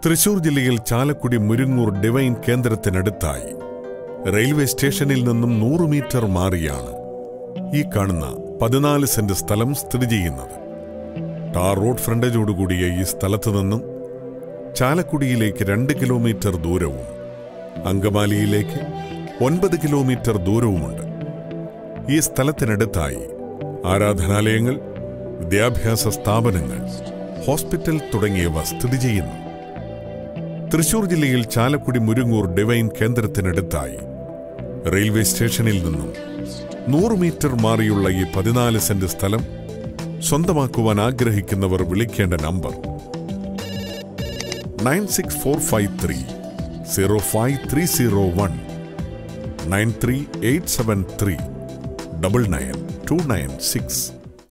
തൃശൂർ ജില്ലയിൽ ചാലക്കുടി മുരിങ്ങൂർ ഡിവൈൻ കേന്ദ്രത്തിനടുത്തായി റെയിൽവേ സ്റ്റേഷനിൽ നിന്നും നൂറ് മീറ്റർ മാറിയാണ് ഈ കാണുന്ന പതിനാല് സെന്റ് സ്ഥലം സ്ഥിതി ചെയ്യുന്നത് ടാർ റോഡ് ഫ്രണ്ടേജോടുകൂടിയ ഈ സ്ഥലത്തു നിന്നും ചാലക്കുടിയിലേക്ക് രണ്ട് കിലോമീറ്റർ ദൂരവും അങ്കമാലിയിലേക്ക് ഒൻപത് കിലോമീറ്റർ ദൂരവുമുണ്ട് ഈ സ്ഥലത്തിനടുത്തായി ആരാധനാലയങ്ങൾ വിദ്യാഭ്യാസ സ്ഥാപനങ്ങൾ ഹോസ്പിറ്റൽ തുടങ്ങിയവ സ്ഥിതി ചെയ്യുന്നു തൃശൂർ ജില്ലയിൽ ചാലക്കുടി മുരുങ്ങൂർ ഡിവൈൻ കേന്ദ്രത്തിനടുത്തായി റെയിൽവേ സ്റ്റേഷനിൽ നിന്നും നൂറ് മീറ്റർ മാറിയുള്ള ഈ പതിനാല് സെന്റ് സ്ഥലം സ്വന്തമാക്കുവാൻ ആഗ്രഹിക്കുന്നവർ വിളിക്കേണ്ട number nine six four five three zero five three zero one nine three eight seven three double nine two nine six